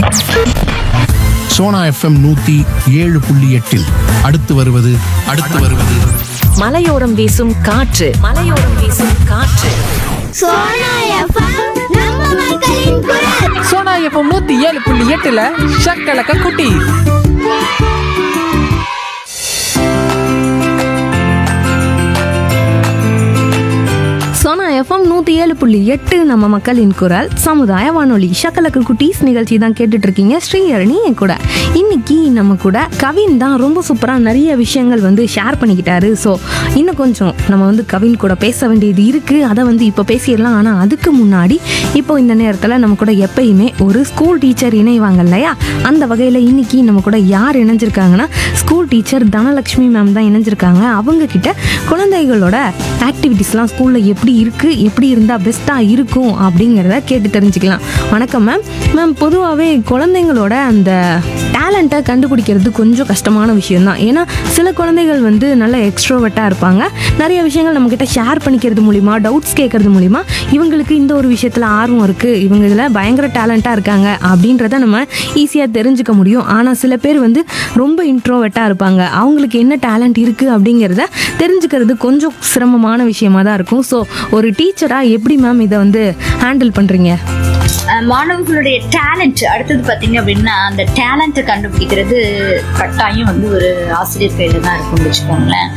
Sona FM நூத்தி ஏழு புள்ளி எட்டில் அடுத்து வருவது அடுத்து வருவது மலையோரம் வீசும் காற்று மலையோரம் வீசும் காற்று சோனா எஃப்எம் நம்ம மக்களின் குரல் சோனா எஃப்எம் நூத்தி ஏழு புள்ளி எட்டுல ஷக்கலக்க குட்டி சோனா எஃப்எம் நூற்றி ஏழு புள்ளி எட்டு நம்ம மக்களின் குரல் சமுதாய வானொலி ஷக்கலக்கு குட்டீஸ் நிகழ்ச்சி தான் கேட்டுட்டு இருக்கீங்க ஸ்ரீஹரணி என் கூட இன்னைக்கு நம்ம கூட கவின் தான் ரொம்ப சூப்பராக நிறைய விஷயங்கள் வந்து ஷேர் பண்ணிக்கிட்டாரு ஸோ இன்னும் கொஞ்சம் நம்ம வந்து கவின் கூட பேச வேண்டியது இருக்குது அதை வந்து இப்போ பேசிடலாம் ஆனால் அதுக்கு முன்னாடி இப்போ இந்த நேரத்தில் நம்ம கூட எப்பயுமே ஒரு ஸ்கூல் டீச்சர் இணைவாங்க இல்லையா அந்த வகையில் இன்னைக்கு நம்ம கூட யார் இணைஞ்சிருக்காங்கன்னா ஸ்கூல் டீச்சர் தனலக்ஷ்மி மேம் தான் இணைஞ்சிருக்காங்க அவங்க கிட்ட குழந்தைகளோட ஆக்டிவிட்டீஸ்லாம் ஸ்கூலில் எப்படி இருக்குது எப்படி இருந்தால் பெஸ்ட்டாக இருக்கும் அப்படிங்கிறத கேட்டு தெரிஞ்சுக்கலாம் வணக்கம் மேம் மேம் பொதுவாகவே குழந்தைங்களோட அந்த டேலண்ட்டை கண்டுபிடிக்கிறது கொஞ்சம் கஷ்டமான விஷயம்தான் ஏன்னா சில குழந்தைகள் வந்து நல்ல எக்ஸ்ட்ரோவர்ட்டாக இருப்பாங்க நிறைய விஷயங்கள் நம்மக்கிட்ட ஷேர் பண்ணிக்கிறது மூலிமா டவுட்ஸ் கேட்கறது மூலிமா இவங்களுக்கு இந்த ஒரு விஷயத்தில் ஆர்வம் இருக்குது இவங்க இதில் பயங்கர டேலண்ட்டாக இருக்காங்க அப்படின்றத நம்ம ஈஸியாக தெரிஞ்சுக்க முடியும் ஆனால் சில பேர் வந்து ரொம்ப இன்ட்ரோவர்ட்டாக இருப்பாங்க அவங்களுக்கு என்ன டேலண்ட் இருக்குது அப்படிங்கிறத தெரிஞ்சுக்கிறது கொஞ்சம் சிரமமான விஷயமா தான் இருக்கும் ஸோ ஒரு டீச்சராக எப்படி மேம் இதை வந்து ஹேண்டில் பண்ணுறீங்க அஹ் மாணவர்களுடைய டேலண்ட் அடுத்தது பார்த்தீங்க அப்படின்னா அந்த டேலண்ட்டை கண்டுபிடிக்கிறது கட்டாயம் வந்து ஒரு ஆசிரியர் கையில் தான் இருக்கும்னு வச்சுக்கோங்களேன்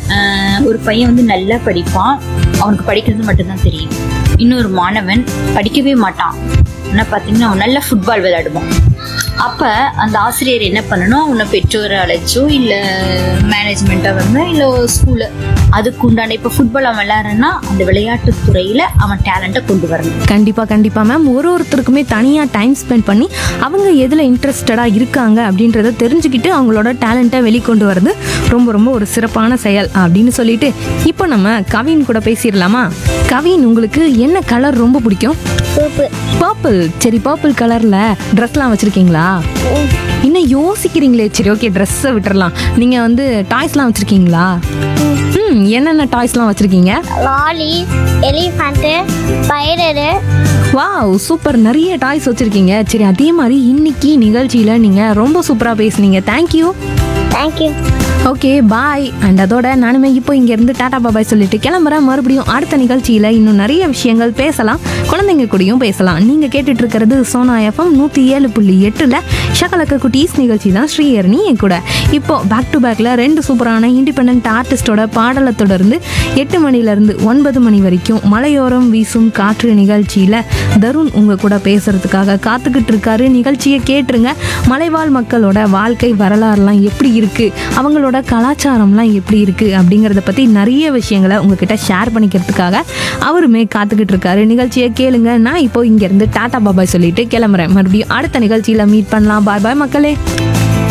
அஹ் ஒரு பையன் வந்து நல்லா படிப்பான் அவனுக்கு படிக்கிறது மட்டும்தான் தெரியும் இன்னொரு மாணவன் படிக்கவே மாட்டான் ஆனால் பார்த்தீங்கன்னா அவன் நல்லா ஃபுட்பால் விளையாடுவான் அப்போ அந்த ஆசிரியர் என்ன பண்ணணும் அவனை பெற்றோரை அழைச்சோ இல்லை மேனேஜ்மெண்ட்டாக வந்து இல்லை ஸ்கூலு அதுக்கு உண்டான இப்போ ஃபுட்பால் அவன் விளையாடுறான்னா அந்த விளையாட்டு துறையில் அவன் டேலண்ட்டை கொண்டு வரணும் கண்டிப்பாக கண்டிப்பாக மேம் ஒரு ஒருத்தருக்குமே தனியாக டைம் ஸ்பெண்ட் பண்ணி அவங்க எதில் இன்ட்ரெஸ்டடாக இருக்காங்க அப்படின்றத தெரிஞ்சுக்கிட்டு அவங்களோட டேலண்ட்டை வெளிக்கொண்டு வர்றது ரொம்ப ரொம்ப ஒரு சிறப்பான செயல் அப்படின்னு சொல்லிட்டு இப்போ நம்ம கவின் கூட பேசிடலாமா கவின் உங்களுக்கு என்ன கலர் ரொம்ப பிடிக்கும் சூப்பு பர்பிள் சரி பர்பிள் கலரில் ட்ரெஸ்லாம் வச்சுருக்கீங்களா இன்னும் யோசிக்கிறீங்களே சரி ஓகே ட்ரெஸ்ஸை விட்டுறலாம் நீங்கள் வந்து டாய்ஸ்லாம் வச்சுருக்கீங்களா ம் என்னென்ன டாய்ஸ்லாம் வச்சுருக்கீங்க லாலி எலிஃபண்ட்டு ஸ்பைடரு வாவ் சூப்பர் நிறைய டாய்ஸ் வச்சுருக்கீங்க சரி அதே மாதிரி இன்னைக்கு நிகழ்ச்சியில் நீங்கள் ரொம்ப சூப்பராக பேசுனீங்க thank you thank you okay bye and அதோட நானுமே இப்போ இங்கேருந்து டாடா பாபாய் சொல்லிட்டு கிளம்புறேன் மறுபடியும் அடுத்த நிகழ்ச்சியில் இன்னும் நிறைய விஷயங்கள் பேசலாம் குழந்தைங்க கூடயும் பேசலாம் நீங்கள் கேட்டுட்டு இருக்கிறது சோனா எஃப்எம் நூற்றி ஏழு புள்ளி எட்டில் ஷகலக்க குட்டீஸ் நிகழ்ச்சி தான் ஸ்ரீஹரணி என் கூட இப்போ பேக் டு பேக்கில் ரெண்டு சூப்பரான இண்டிபெண்ட் ஆர்டிஸ்டோட பாடலை தொடர்ந்து எட்டு மணிலேருந்து ஒன்பது மணி வரைக்கும் மலையோரம் வீசும் காற்று நிகழ்ச்சியில் தருண் உங்கள் கூட பேசுறதுக்காக காத்துக்கிட்டு இருக்காரு நிகழ்ச்சியை கேட்டுருங்க மலைவாழ் மக்களோட வாழ்க்கை வரலாறுலாம் எப்படி இருக்குது அவங்களோட கலாச்சாரம்லாம் எப்படி இருக்குது அப்படிங்கிறத பற்றி நிறைய விஷயங்களை உங்ககிட்ட ஷேர் பண்ணிக்கிறதுக்காக அவருமே காத்துக்கிட்டு இருக்காரு நிகழ்ச்சியை கேளுங்க நான் இப்போ இங்கேருந்து டாடா பாபாய் சொல்லிட்டு கிளம்புறேன் மறுபடியும் அடுத்த நிகழ்ச்சியில் மீட் பண்ணலாம் பாய் பாய் மக்களே